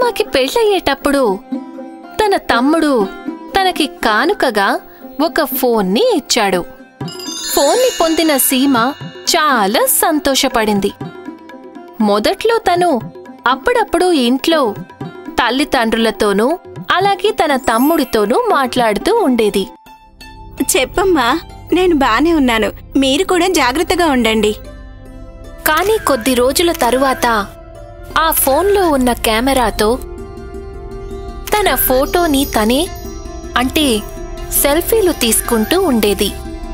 సీమాకి పెళ్ళయ్యేటప్పుడు తన తమ్ముడు తనకి కానుకగా ఒక ఫోన్ని ఇచ్చాడు ఫోన్ని పొందిన సీమ చాలా సంతోషపడింది మొదట్లో తను అప్పుడప్పుడు ఇంట్లో తల్లిదండ్రులతోనూ అలాగే తన తమ్ముడితోనూ మాట్లాడుతూ ఉండేది చెప్పమ్మా నేను బానే ఉన్నాను మీరు కూడా జాగ్రత్తగా ఉండండి కానీ కొద్ది రోజుల తరువాత ఆ ఫోన్లో ఉన్న కెమెరాతో తన ఫోటోని తనే అంటే సెల్ఫీలు తీసుకుంటూ ఉండేది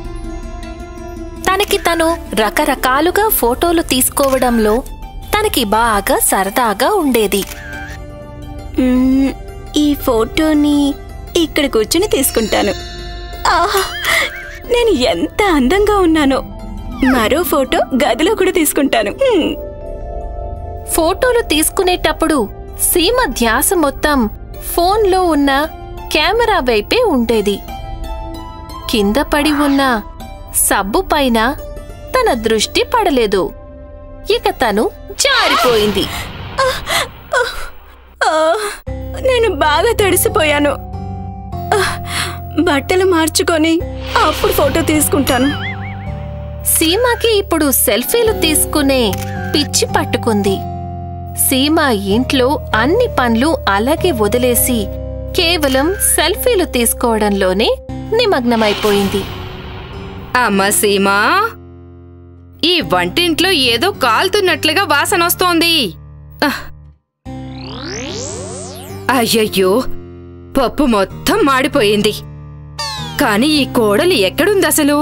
తనకి తను రకరకాలుగా ఫోటోలు తీసుకోవడంలో తనకి బాగా సరదాగా ఉండేది మ్మ్, ఈ ఫోటోని ఇక్కడ కూర్చుని తీసుకుంటాను ఆహా నేను ఎంత అందంగా ఉన్నానో మరో ఫోటో గదిలో కూడా తీసుకుంటాను మ్మ్. ఫోటోలు తీసుకునేటప్పుడు సీమ ధ్యాస మొత్తం ఫోన్లో ఉన్న కెమెరా వైపే ఉండేది కింద పడి ఉన్న సబ్బు పైన తన దృష్టి పడలేదు ఇక తను జారిపోయింది ఆ, నేను బాగా తడిసిపోయాను ఆ, బట్టలు మార్చుకొని అప్పుడు ఫోటో తీసుకుంటాను సీమకి ఇప్పుడు సెల్ఫీలు తీసుకునే పిచ్చి పట్టుకుంది సీమ ఇంట్లో అన్ని పనులు అలాగే వదిలేసి కేవలం సెల్ఫీలు తీసుకోవడంలోనే నిమగ్నమైపోయింది అమ్మ సీమా ఈ వంటింట్లో ఏదో కాలుతున్నట్లుగా వాసన వస్తోంది అహ్. అయ్యయ్యో పప్పు మొత్తం మాడిపోయింది కాని ఈ కోడలు ఎక్కడుంది అసలు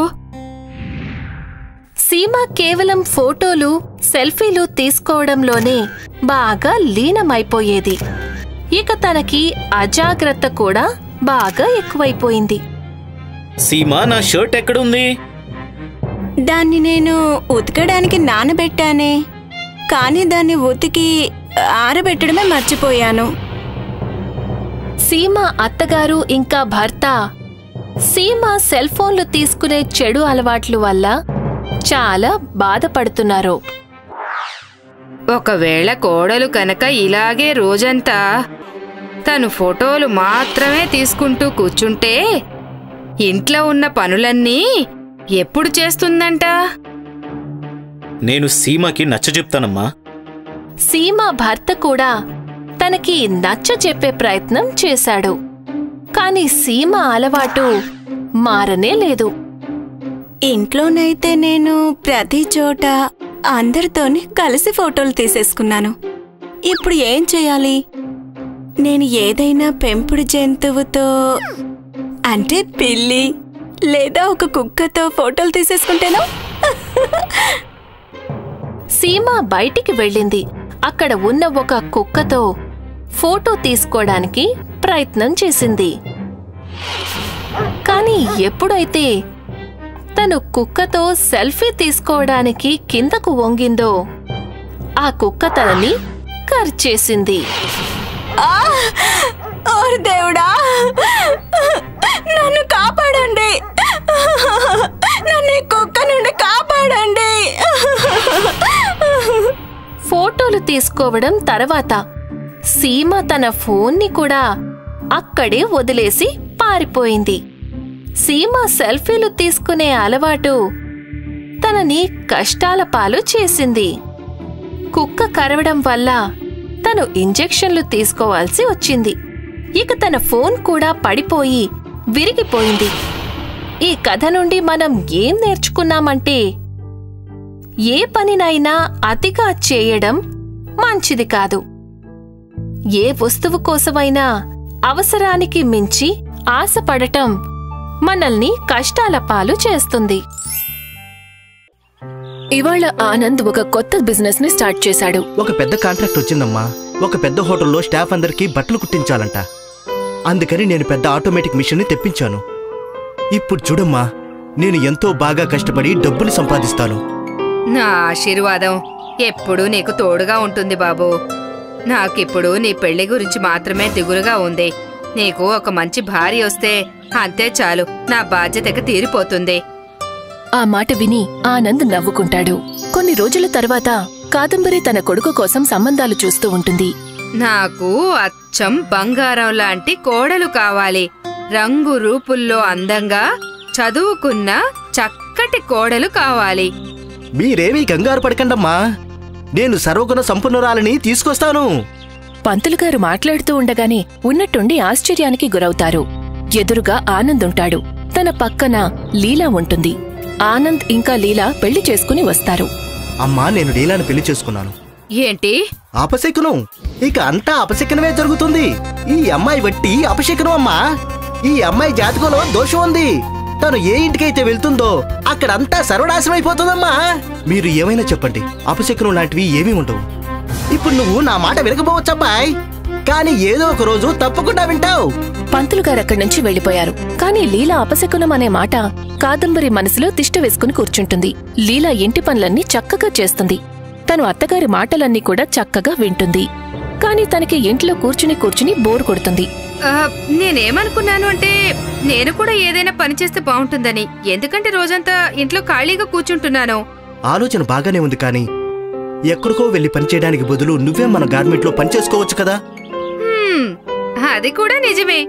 సీమ కేవలం ఫోటోలు సెల్ఫీలు తీసుకోవడంలోనే బాగా లీనమైపోయేది ఇక తనకి అజాగ్రత్త కూడా బాగా ఎక్కువైపోయింది సీమా నా షర్ట్ ఎక్కడుంది దాన్ని నేను ఉతకడానికి నానబెట్టానే కానీ దాన్ని ఉతికి ఆరబెట్టడమే మర్చిపోయాను సీమ అత్తగారు ఇంకా భర్త సీమ సెల్ ఫోన్లు తీసుకునే చెడు అలవాట్ల వల్ల చాలా బాధపడుతున్నారు ఒకవేళ కోడలు కనుక ఇలాగే రోజంతా తను ఫోటోలు మాత్రమే తీసుకుంటూ కూర్చుంటే ఇంట్లో ఉన్న పనులన్నీ ఎప్పుడు చేస్తుందంట నేను సీమాకి నచ్చ చెప్తానమ్మా సీమ భర్త కూడా తనకి నచ్చ చెప్పే ప్రయత్నం చేశాడు కాని సీమ అలవాటు మారనే లేదు ఇంట్లోనైతే నేను ప్రతి చోట అందరితోని కలిసి ఫోటోలు తీసేసుకున్నాను ఇప్పుడు ఏం చేయాలి నేను ఏదైనా పెంపుడు జంతువుతో అంటే పిల్లి లేదా ఒక కుక్కతో ఫోటోలు తీసేసుకుంటేనో సీమ బయటికి వెళ్ళింది అక్కడ ఉన్న ఒక కుక్కతో ఫోటో తీసుకోవడానికి ప్రయత్నం చేసింది కానీ ఎప్పుడైతే తను కుక్కతో సెల్ఫీ తీసుకోవడానికి కిందకు వంగిందో ఆ కుక్క తనని కర్చేసింది ఆ! ఓరి దేవుడా నన్ను కాపాడండి నన్ను ఈ కుక్క నుండి కాపాడండి ఫోటోలు తీసుకోవడం తర్వాత సీమ తన ఫోన్ని కూడా అక్కడే వదిలేసి పారిపోయింది సీమ సెల్ఫీలు తీసుకునే అలవాటు తనని కష్టాల పాలు చేసింది కుక్క కరవడం వల్ల తను ఇంజెక్షన్లు తీసుకోవాల్సి వచ్చింది ఇక తన ఫోన్ కూడా పడిపోయి విరిగిపోయింది ఈ కథ నుండి మనం ఏం నేర్చుకున్నామంటే ఏ పనినైనా అతిగా చేయడం మంచిది కాదు ఏ వస్తువు కోసమైనా అవసరానికి మించి ఆశపడటం మనల్ని కష్టాల పాలు చేస్తుంది ఇవాళ ఆనంద్ ఒక కొత్త బిజినెస్ ని స్టార్ట్ చేశాడు ఒక పెద్ద కాంట్రాక్ట్ వచ్చిందమ్మా ఒక పెద్ద హోటల్లో స్టాఫ్ అందరికీ బట్టలు కుట్టించాలంట అందుకని నేను పెద్ద ఆటోమేటిక్ మిషన్ని తెప్పించాను ఇప్పుడు చూడమ్మా నేను ఎంతో బాగా కష్టపడి డబ్బులు సంపాదిస్తాను నా ఆశీర్వాదం ఎప్పుడూ నీకు తోడుగా ఉంటుంది బాబు నాకిప్పుడు నీ పెళ్లి గురించి మాత్రమే దిగులుగా ఉంది నీకు ఒక మంచి భార్య వస్తే అంతే చాలు నా బాధ్యతకి తీరిపోతుంది ఆ మాట విని ఆనంద్ నవ్వుకుంటాడు కొన్ని రోజుల తర్వాత కాదంబరి తన కొడుకు కోసం సంబంధాలు చూస్తూ ఉంటుంది నాకు అచ్చం బంగారం లాంటి కోడలు కావాలి రంగు రూపుల్లో అందంగా చదువుకున్న చక్కటి కోడలు కావాలి మీరేమీ కంగారు పడకండమ్మా నేను సర్వగుణ సంపన్నురాలని తీసుకొస్తాను పంతులు గారు మాట్లాడుతూ ఉండగానే ఉన్నట్టుండి ఆశ్చర్యానికి గురవుతారు ఎదురుగా ఆనంద్ ఉంటాడు తన పక్కన లీలా ఉంటుంది ఆనంద్ ఇంకా లీలా పెళ్లి చేసుకుని వస్తారు అమ్మా నేను లీలాని పెళ్లి చేసుకున్నాను ఏంటి అపశకునం ఇక అంతా అపశకునమే జరుగుతుంది ఈ అమ్మాయి వట్టి అపశకునం అమ్మా ఈ అమ్మాయి జాతకంలో దోషం ఉంది తను ఏ ఇంటికైతే వెళ్తుందో అక్కడంతా సర్వనాశనం అయిపోతుందమ్మా మీరు ఏమైనా చెప్పండి అపశకునం లాంటివి ఏమీ ఉండవు ఇప్పుడు నువ్వు నా మాట వినకపోవచ్చబ్బాయ్ కానీ ఏదో ఒక రోజు తప్పకుండా వింటావు పంతులు గారు అక్కడి నుంచి వెళ్లిపోయారు కానీ లీలా అపశకునం అనే మాట కాదంబరి మనసులో తిష్ట వేసుకుని కూర్చుంటుంది లీలా ఇంటి పనులన్నీ చక్కగా చేస్తుంది తను అత్తగారి మాటలన్నీ కూడా చక్కగా వింటుంది కాని తనకి ఇంట్లో కూర్చుని కూర్చుని బోర్ కొడుతుంది ఆ, నేనేమనుకున్నాను అంటే నేను కూడా ఏదైనా పని చేస్తే బాగుంటుందని ఎందుకంటే రోజంతా ఇంట్లో ఖాళీగా కూర్చుంటున్నాను ఆలోచన బాగానే ఉంది కానీ ఎక్కడికో వెళ్లి పనిచేయడానికి బదులు నువ్వే మన గార్మెంట్లో పనిచేసుకోవచ్చు కదా హ్మ్, అది కూడా నిజమే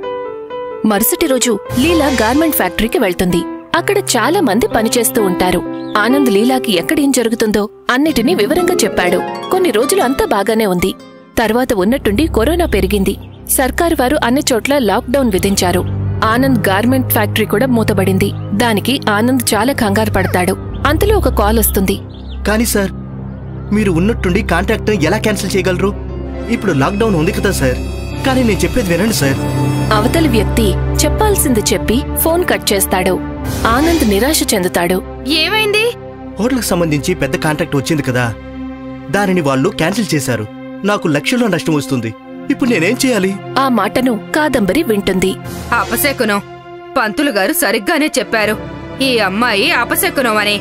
మరుసటి రోజు లీలా గార్మెంట్ ఫ్యాక్టరీకి వెళ్తుంది అక్కడ చాలా మంది పనిచేస్తూ ఉంటారు ఆనంద్ లీలాకి ఎక్కడేం జరుగుతుందో అన్నిటినీ వివరంగా చెప్పాడు కొన్ని రోజులు అంతా బాగానే ఉంది తర్వాత ఉన్నట్టుండి కరోనా పెరిగింది సర్కారు వారు అన్ని చోట్ల లాక్డౌన్ విధించారు ఆనంద్ గార్మెంట్ ఫ్యాక్టరీ కూడా మూతబడింది దానికి ఆనంద్ చాలా కంగారు పడతాడు అంతలో ఒక కాల్ వస్తుంది కానీ సార్ మీరు ఉన్నట్టుండి కాంట్రాక్ట్ ఎలా క్యాన్సిల్ చేయగలరు ఇప్పుడు లాక్డౌన్ ఉంది కదా సార్ కానీ నేను చెప్పేది వినండి సార్ అవతలి వ్యక్తి చెప్పాల్సింది చెప్పి ఫోన్ కట్ చేస్తాడు ఆనంద్ నిరాశ చెందుతాడు ఏమైంది హోటల్కి సంబంధించి పెద్ద కాంట్రాక్ట్ వచ్చింది కదా దానిని వాళ్ళు క్యాన్సిల్ చేశారు నాకు లక్షల్లో నష్టం వస్తుంది ఇప్పుడు నేనేం చేయాలి ఆ మాటను కాదంబరి వింటుంది అపశకునం పంతులు గారు సరిగ్గానే చెప్పారు ఈ అమ్మాయి అపశకునం అని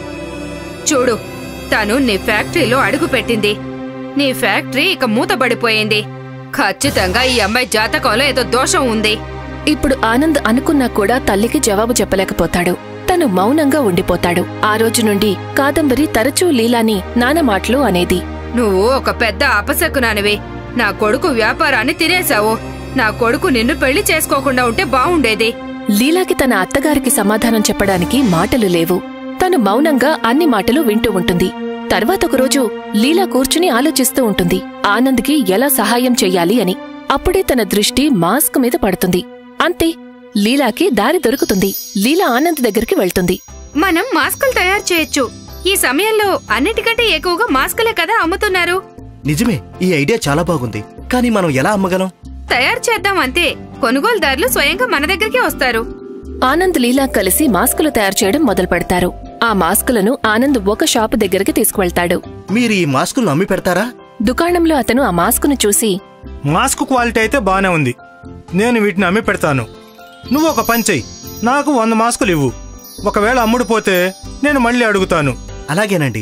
చూడు తను నీ ఫ్యాక్టరీలో అడుగుపెట్టింది నీ ఫ్యాక్టరీ ఇక మూతబడిపోయింది ఖచ్చితంగా ఈ అమ్మాయి జాతకంలో ఏదో దోషం ఉంది ఇప్పుడు ఆనంద్ అనుకున్నా కూడా తల్లికి జవాబు చెప్పలేకపోతాడు తను మౌనంగా ఉండిపోతాడు ఆ రోజు నుండి కాదంబరి తరచూ లీలాని నాన్న మాటలు అనేది నువ్వు ఒక పెద్ద అపశకునానివి నా కొడుకు వ్యాపారాన్ని తినేశావు నా కొడుకు నిన్ను పెళ్లి చేసుకోకుండా ఉంటే బావుండేది లీలాకి తన అత్తగారికి సమాధానం చెప్పడానికి మాటలు లేవు తను మౌనంగా అన్ని మాటలు వింటూ ఉంటుంది తర్వాత ఒకరోజు లీలా కూర్చుని ఆలోచిస్తూ ఉంటుంది ఆనంద్కి ఎలా సహాయం చెయ్యాలి అని అప్పుడే తన దృష్టి మాస్క్ మీద పడుతుంది అంతే లీలాకి దారి దొరుకుతుంది లీలా ఆనంద్ దగ్గరికి వెళ్తుంది మనం మాస్కులు తయారు చేయొచ్చు ఈ సమయంలో అన్నిటికంటే ఎక్కువగా మాస్కులే కదా అమ్ముతున్నారు నిజమే ఈ ఐడియా చాలా బాగుంది కానీ మనం ఎలా అమ్మగలం తయారు చేద్దాం అంతే కొనుగోలుదారులు స్వయంగా మన దగ్గరికి వస్తారు ఆనంద్ లీలా కలిసి మాస్కులు తయారు చేయడం మొదలు పెడతారు ఆ మాస్కులను ఆనంద్ ఒక షాపు దగ్గరికి తీసుకువెళ్తాడు మీరు ఈ మాస్కులను అమ్మి పెడతారా దుకాణంలో అతను ఆ మాస్కును చూసి మాస్క్ క్వాలిటీ అయితే బానే ఉంది నేను వీటిని అమ్మి పెడతాను నువ్వు ఒక పని చెయ్యి నాకు వంద మాస్కులు ఇవ్వు ఒకవేళ అమ్ముడుపోతే నేను మళ్ళీ అడుగుతాను అలాగేనండి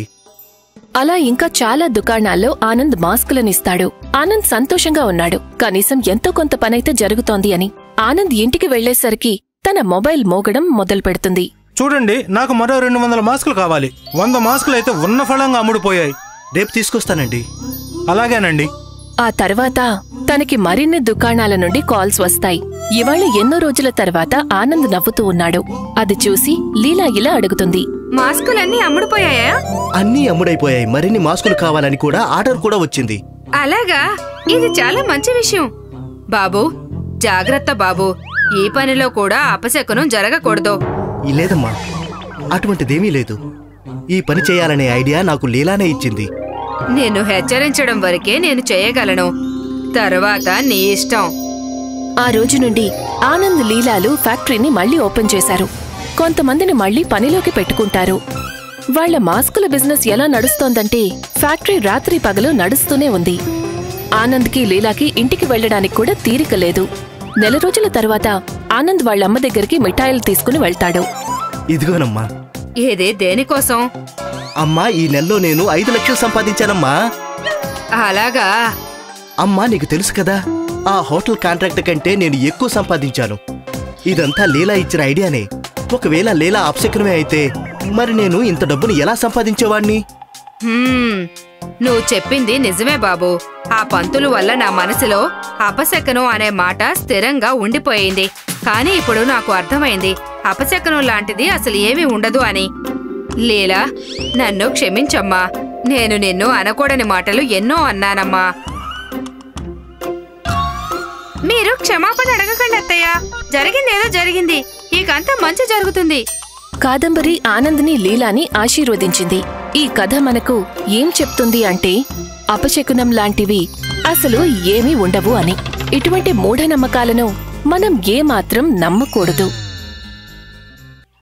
అలా ఇంకా చాలా దుకాణాల్లో ఆనంద్ మాస్కులనిస్తాడు ఆనంద్ సంతోషంగా ఉన్నాడు కనీసం ఎంతో కొంత పనైతే జరుగుతోంది అని ఆనంద్ ఇంటికి వెళ్లేసరికి తన మొబైల్ మోగడం మొదలు పెడుతుంది చూడండి నాకు మరో రెండు వందల మాస్కులు కావాలి వంద మాస్కులు అయితే ఉన్న ఫలంగా అమ్ముడుపోయాయి రేపు తీసుకొస్తానండి అలాగేనండి ఆ తర్వాత తనకి మరిన్ని దుకాణాల నుండి కాల్స్ వస్తాయి ఇవాళ ఎన్నో రోజుల తర్వాత ఆనంద్ నవ్వుతూ ఉన్నాడు అది చూసి లీలా ఇలా అడుగుతుంది మాస్కులన్నీ అమ్ముడుపోయాయా అన్నీ అమ్ముడైపోయాయి మరిన్ని మాస్కులు కావాలని కూడా ఆర్డర్ కూడా వచ్చింది అలాగా ఇది చాలా మంచి విషయం బాబు జాగ్రత్త బాబు ఈ పనిలో కూడా అపశకునం జరగకూడదు ఈ లేదమ్మా అటువంటిదేమీ లేదు ఈ పని చేయాలనే ఐడియా నాకు లీలానే ఇచ్చింది నిన్ను హెచ్చరించడం వరకే నేను చేయగలను తర్వాత నీ ఇష్టం ఆ రోజు నుండి ఆనంద్ లీలాలు ఫ్యాక్టరీని మళ్లీ ఓపెన్ చేశారు కొంతమందిని మళ్లీ పనిలోకి పెట్టుకుంటారు వాళ్ళ మాస్కుల బిజినెస్ ఎలా నడుస్తోందంటే ఫ్యాక్టరీ రాత్రి పగలు నడుస్తూనే ఉంది ఆనంద్కి లీలాకి ఇంటికి వెళ్ళడానికి కూడా తీరిక లేదు నెల రోజుల తర్వాత ఆనంద్ వాళ్ళమ్మ దగ్గరికి మిఠాయిలు తీసుకుని వెళ్తాడు ఇదిగోనమ్మా ఏదే దేనికోసం అమ్మా ఈ నెలలో నేను ఐదు లక్షలు సంపాదించానమ్మా అలాగా అమ్మా నీకు తెలుసు కదా ఆ హోటల్ కాంట్రాక్ట్ కంటే నేను ఎక్కువ సంపాదించాను ఇదంతా లీలా ఇచ్చిన ఐడియానే ఒకవేళ లీలా అప్సెకరమే అయితే మరి నేను ఇంత డబ్బుని ఎలా సంపాదించేవాణ్ణి హ్మ్, నువ్వు చెప్పింది నిజమే బాబు ఆ పంతులు వల్ల నా మనసులో అపశకనం అనే మాట స్థిరంగా ఉండిపోయింది కానీ ఇప్పుడు నాకు అర్థమైంది అపశకనం లాంటిది అసలు ఏమీ ఉండదు అని లీలా నన్ను క్షమించమ్మా నేను నిన్ను అనకూడని మాటలు ఎన్నో అన్నానమ్మా మీరు క్షమాపణ అడగకండి అత్తయ్య జరిగిందేదో జరిగింది ఇకంతా మంచి జరుగుతుంది కాదంబరి ఆనంద్ని లీలాని ఆశీర్వదించింది ఈ కథ మనకు ఏం చెప్తుంది అంటే అపశకునం లాంటివి అసలు ఏమీ ఉండవు అని ఇటువంటి మూఢనమ్మకాలను మనం ఏమాత్రం నమ్మకూడదు